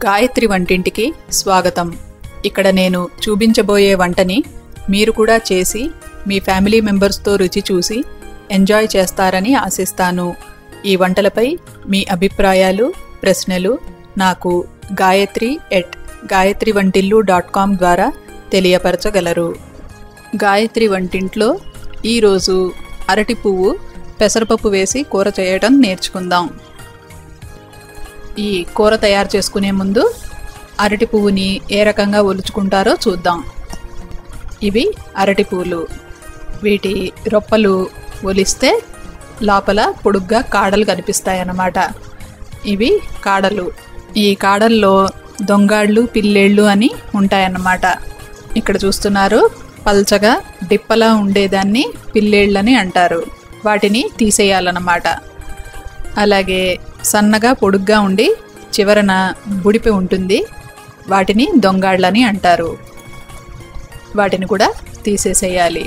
గాయత్రి వంటింటికి స్వాగతం ఇక్కడ నేను చూపించబోయే వంటని మీరు కూడా చేసి మీ ఫ్యామిలీ మెంబర్స్తో రుచి చూసి ఎంజాయ్ చేస్తారని ఆశిస్తాను ఈ వంటలపై మీ అభిప్రాయాలు ప్రశ్నలు నాకు గాయత్రి ఎట్ గాయత్రి వంటిల్లు డాట్ కామ్ ద్వారా తెలియపరచగలరు గాయత్రి వంటింట్లో ఈరోజు అరటి పువ్వు పెసరపప్పు వేసి కూర చేయడం నేర్చుకుందాం ఈ కూర తయారు చేసుకునే ముందు అరటి పువ్వుని ఏ రకంగా ఒలుచుకుంటారో చూద్దాం ఇవి అరటి పువ్వులు వీటి రొప్పలు ఒలిస్తే లోపల పొడుగ్గా కాడలు కనిపిస్తాయన్నమాట ఇవి కాడలు ఈ కాడల్లో దొంగాళ్ళు పిల్లేళ్ళు అని ఉంటాయన్నమాట ఇక్కడ చూస్తున్నారు పల్చగా డిప్పలా ఉండేదాన్ని పిల్లేళ్ళని అంటారు వాటిని తీసేయాలన్నమాట అలాగే సన్నగా పొడుగ్గా ఉండి చివరన బుడిపి ఉంటుంది వాటిని దొంగాళ్ళని అంటారు వాటిని కూడా తీసేసేయాలి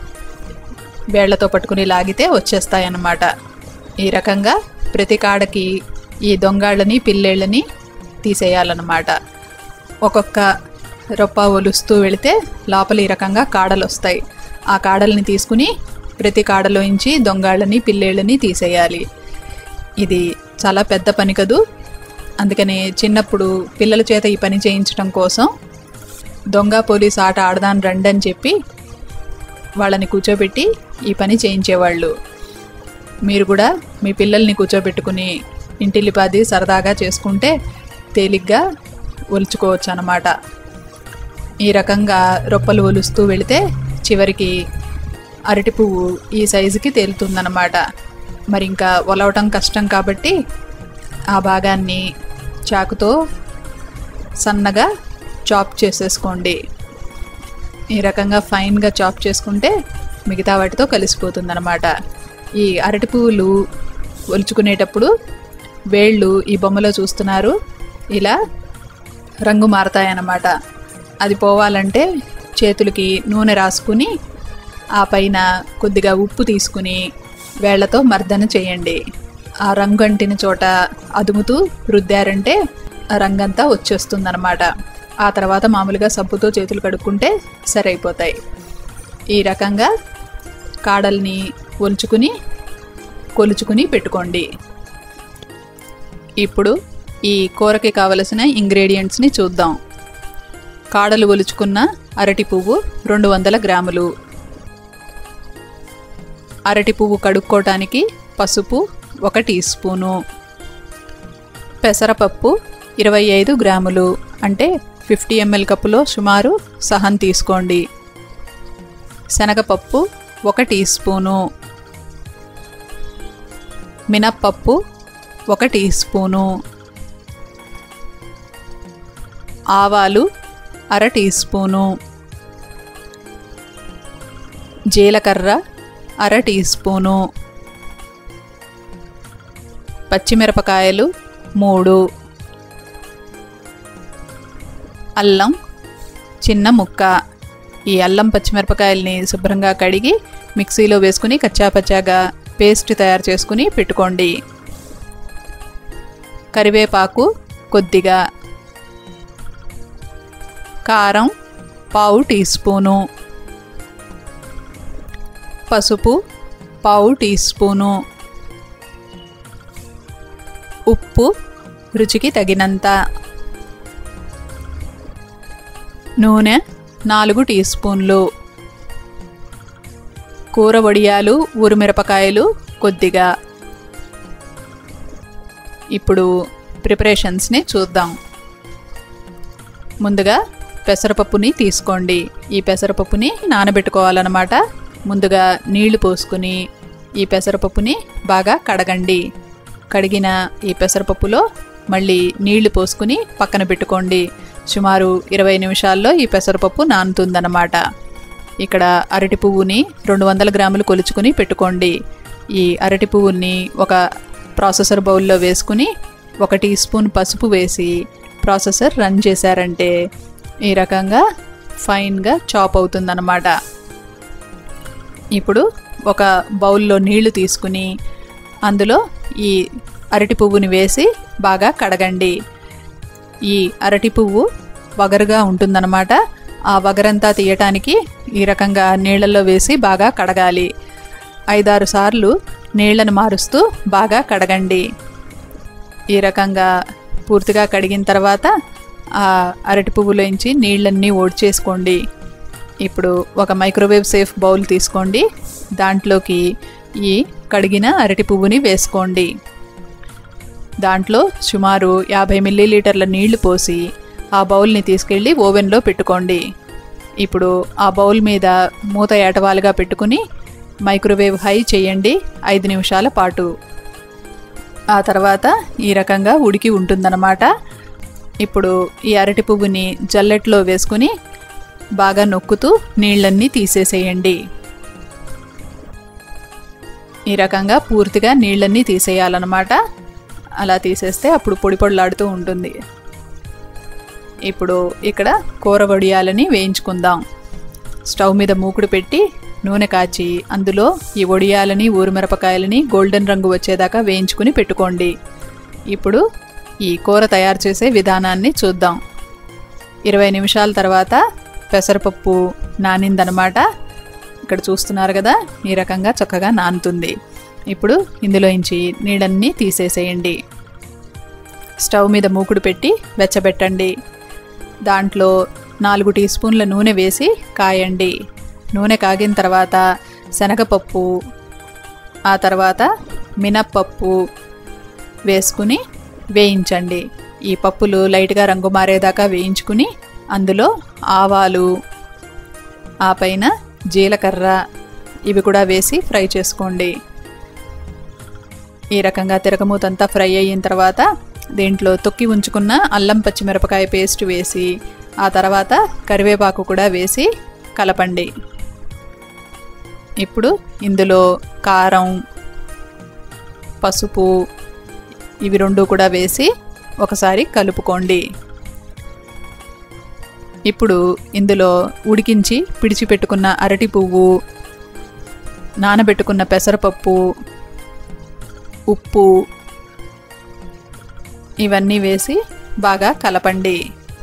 వేళ్లతో పట్టుకుని లాగితే వచ్చేస్తాయన్నమాట ఈ రకంగా ప్రతి కాడకి ఈ దొంగాళ్ళని పిల్లేళ్ళని తీసేయాలన్నమాట ఒక్కొక్క రొప్ప ఒలుస్తూ వెళితే లోపల ఈ రకంగా కాడలు వస్తాయి ఆ కాడల్ని తీసుకుని ప్రతి కాడలోంచి దొంగాళ్ళని పిల్లేళ్ళని తీసేయాలి ఇది చాలా పెద్ద పని కదూ అందుకని చిన్నప్పుడు పిల్లల చేత ఈ పని చేయించడం కోసం దొంగ పోలీస్ ఆట ఆడదాం రండి అని చెప్పి వాళ్ళని కూర్చోబెట్టి ఈ పని చేయించేవాళ్ళు మీరు కూడా మీ పిల్లల్ని కూర్చోబెట్టుకుని ఇంటిల్లిపాది సరదాగా చేసుకుంటే తేలిగ్గా ఒలుచుకోవచ్చు అన్నమాట ఈ రకంగా రొప్పలు ఒలుస్తూ వెళితే చివరికి అరటి పువ్వు ఈ సైజుకి తేలుతుందన్నమాట మరి ఇంకా ఒలవటం కష్టం కాబట్టి ఆ భాగాన్ని చాకుతో సన్నగా చాప్ చేసేసుకోండి ఈ రకంగా ఫైన్గా చాప్ చేసుకుంటే మిగతా వాటితో కలిసిపోతుందన్నమాట ఈ అరటి పువ్వులు ఒలుచుకునేటప్పుడు వేళ్ళు ఈ బొమ్మలో చూస్తున్నారు ఇలా రంగు మారతాయన్నమాట అది పోవాలంటే చేతులకి నూనె రాసుకుని ఆ పైన కొద్దిగా ఉప్పు తీసుకుని వేళ్లతో మర్దన చేయండి ఆ రంగు అంటిన చోట అదుముతూ రుద్దారంటే ఆ రంగంతా వచ్చేస్తుందన్నమాట ఆ తర్వాత మామూలుగా సబ్బుతో చేతులు కడుక్కుంటే సరైపోతాయి ఈ రకంగా కాడల్ని ఒలుచుకుని కొలుచుకుని పెట్టుకోండి ఇప్పుడు ఈ కూరకి కావలసిన ఇంగ్రీడియంట్స్ని చూద్దాం కాడలు ఒలుచుకున్న అరటి పువ్వు రెండు వందల గ్రాములు అరటి పువ్వు కడుక్కోవటానికి పసుపు ఒక టీ స్పూను పెసరపప్పు ఇరవై ఐదు గ్రాములు అంటే ఫిఫ్టీ ఎంఎల్ కప్పులో సుమారు సహన్ తీసుకోండి శనగపప్పు ఒక టీ స్పూను మినప్పప్పు ఒక టీ స్పూను ఆవాలు అర టీ స్పూను జీలకర్ర అర టీ స్పూను పచ్చిమిరపకాయలు మూడు అల్లం చిన్న ముక్క ఈ అల్లం పచ్చిమిరపకాయల్ని శుభ్రంగా కడిగి మిక్సీలో వేసుకుని కచ్చాపచ్చాగా పేస్ట్ తయారు చేసుకుని పెట్టుకోండి కరివేపాకు కొద్దిగా కారం పావు టీ స్పూను పసుపు పావు టీ స్పూను ఉప్పు రుచికి తగినంత నూనె నాలుగు టీ స్పూన్లు కూర వడియాలు ఊరుమిరపకాయలు కొద్దిగా ఇప్పుడు ప్రిపరేషన్స్ని చూద్దాం ముందుగా పెసరపప్పుని తీసుకోండి ఈ పెసరపప్పుని నానబెట్టుకోవాలన్నమాట ముందుగా నీళ్లు పోసుకుని ఈ పెసరపప్పుని బాగా కడగండి కడిగిన ఈ పెసరపప్పులో మళ్ళీ నీళ్లు పోసుకుని పక్కన పెట్టుకోండి సుమారు ఇరవై నిమిషాల్లో ఈ పెసరపప్పు నానుతుందన్నమాట ఇక్కడ అరటి పువ్వుని రెండు వందల గ్రాములు కొలుచుకుని పెట్టుకోండి ఈ అరటి పువ్వుని ఒక ప్రాసెసర్ బౌల్లో వేసుకుని ఒక టీ స్పూన్ పసుపు వేసి ప్రాసెసర్ రన్ చేశారంటే ఈ రకంగా ఫైన్గా చాప్ అవుతుందన్నమాట ఇప్పుడు ఒక బౌల్లో నీళ్లు తీసుకుని అందులో ఈ అరటి పువ్వుని వేసి బాగా కడగండి ఈ అరటి పువ్వు వగరుగా ఉంటుందన్నమాట ఆ వగరంతా తీయటానికి ఈ రకంగా నీళ్ళల్లో వేసి బాగా కడగాలి ఐదారు సార్లు నీళ్లను మారుస్తూ బాగా కడగండి ఈ రకంగా పూర్తిగా కడిగిన తర్వాత ఆ అరటి పువ్వులోంచి నీళ్ళన్నీ ఓడ్చేసుకోండి ఇప్పుడు ఒక మైక్రోవేవ్ సేఫ్ బౌల్ తీసుకోండి దాంట్లోకి ఈ కడిగిన అరటి పువ్వుని వేసుకోండి దాంట్లో సుమారు యాభై మిల్లీలీటర్ల నీళ్లు పోసి ఆ బౌల్ని తీసుకెళ్ళి ఓవెన్లో పెట్టుకోండి ఇప్పుడు ఆ బౌల్ మీద మూత ఏటవాలుగా పెట్టుకుని మైక్రోవేవ్ హై చేయండి ఐదు నిమిషాల పాటు ఆ తర్వాత ఈ రకంగా ఉడికి ఉంటుందన్నమాట ఇప్పుడు ఈ అరటి పువ్వుని జల్లెట్లో వేసుకుని బాగా నొక్కుతూ నీళ్ళన్నీ తీసేసేయండి ఈ రకంగా పూర్తిగా నీళ్ళన్నీ తీసేయాలన్నమాట అలా తీసేస్తే అప్పుడు పొడి పొడిలాడుతూ ఉంటుంది ఇప్పుడు ఇక్కడ కూర వడియాలని వేయించుకుందాం స్టవ్ మీద మూకుడు పెట్టి నూనె కాచి అందులో ఈ వడియాలని ఊరుమిరపకాయలని గోల్డెన్ రంగు వచ్చేదాకా వేయించుకుని పెట్టుకోండి ఇప్పుడు ఈ కూర తయారు చేసే విధానాన్ని చూద్దాం ఇరవై నిమిషాల తర్వాత పెసరపప్పు నానిందనమాట ఇక్కడ చూస్తున్నారు కదా ఈ రకంగా చక్కగా నానుతుంది ఇప్పుడు ఇందులోంచి నీళ్ళన్నీ తీసేసేయండి స్టవ్ మీద మూకుడు పెట్టి వెచ్చబెట్టండి దాంట్లో నాలుగు టీ స్పూన్ల నూనె వేసి కాయండి నూనె కాగిన తర్వాత శనగపప్పు ఆ తర్వాత మినప్పప్పు వేసుకుని వేయించండి ఈ పప్పులు లైట్గా రంగు మారేదాకా వేయించుకుని అందులో ఆవాలు ఆ పైన జీలకర్ర ఇవి కూడా వేసి ఫ్రై చేసుకోండి ఈ రకంగా తిరగమూతంతా ఫ్రై అయిన తర్వాత దీంట్లో తొక్కి ఉంచుకున్న అల్లం పచ్చిమిరపకాయ పేస్ట్ వేసి ఆ తర్వాత కరివేపాకు కూడా వేసి కలపండి ఇప్పుడు ఇందులో కారం పసుపు ఇవి రెండు కూడా వేసి ఒకసారి కలుపుకోండి ఇప్పుడు ఇందులో ఉడికించి పిడిచిపెట్టుకున్న అరటి పువ్వు నానబెట్టుకున్న పెసరపప్పు ఉప్పు ఇవన్నీ వేసి బాగా కలపండి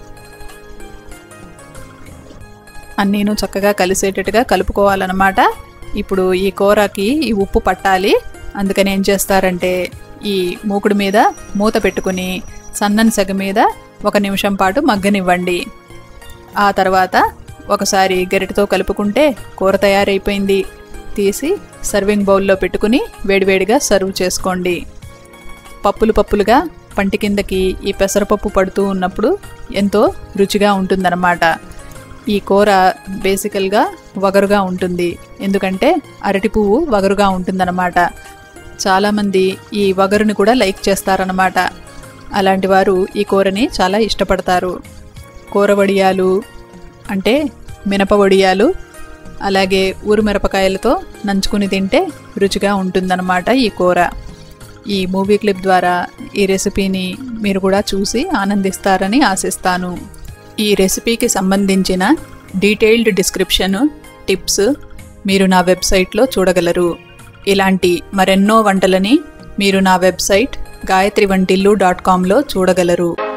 అన్నీను చక్కగా కలిసేటట్టుగా కలుపుకోవాలన్నమాట ఇప్పుడు ఈ కూరకి ఈ ఉప్పు పట్టాలి అందుకని ఏం చేస్తారంటే ఈ మూకుడు మీద మూత పెట్టుకుని సన్నని సెగ మీద ఒక నిమిషం పాటు మగ్గనివ్వండి ఆ తర్వాత ఒకసారి గరిటతో కలుపుకుంటే కూర తయారైపోయింది తీసి సర్వింగ్ బౌల్లో పెట్టుకుని వేడివేడిగా సర్వ్ చేసుకోండి పప్పులు పప్పులుగా పంటి కిందకి ఈ పెసరపప్పు పడుతూ ఉన్నప్పుడు ఎంతో రుచిగా ఉంటుందన్నమాట ఈ కూర బేసికల్గా వగరుగా ఉంటుంది ఎందుకంటే అరటి పువ్వు వగరుగా ఉంటుందన్నమాట చాలామంది ఈ వగరుని కూడా లైక్ చేస్తారన్నమాట అలాంటి వారు ఈ కూరని చాలా ఇష్టపడతారు కూర వడియాలు అంటే మినప వడియాలు అలాగే ఊరుమిరపకాయలతో నంచుకుని తింటే రుచిగా ఉంటుందన్నమాట ఈ కూర ఈ మూవీ క్లిప్ ద్వారా ఈ రెసిపీని మీరు కూడా చూసి ఆనందిస్తారని ఆశిస్తాను ఈ రెసిపీకి సంబంధించిన డీటెయిల్డ్ డిస్క్రిప్షన్ టిప్స్ మీరు నా వెబ్సైట్లో చూడగలరు ఇలాంటి మరెన్నో వంటలని మీరు నా వెబ్సైట్ గాయత్రి వంటిల్లు డాట్ కామ్లో చూడగలరు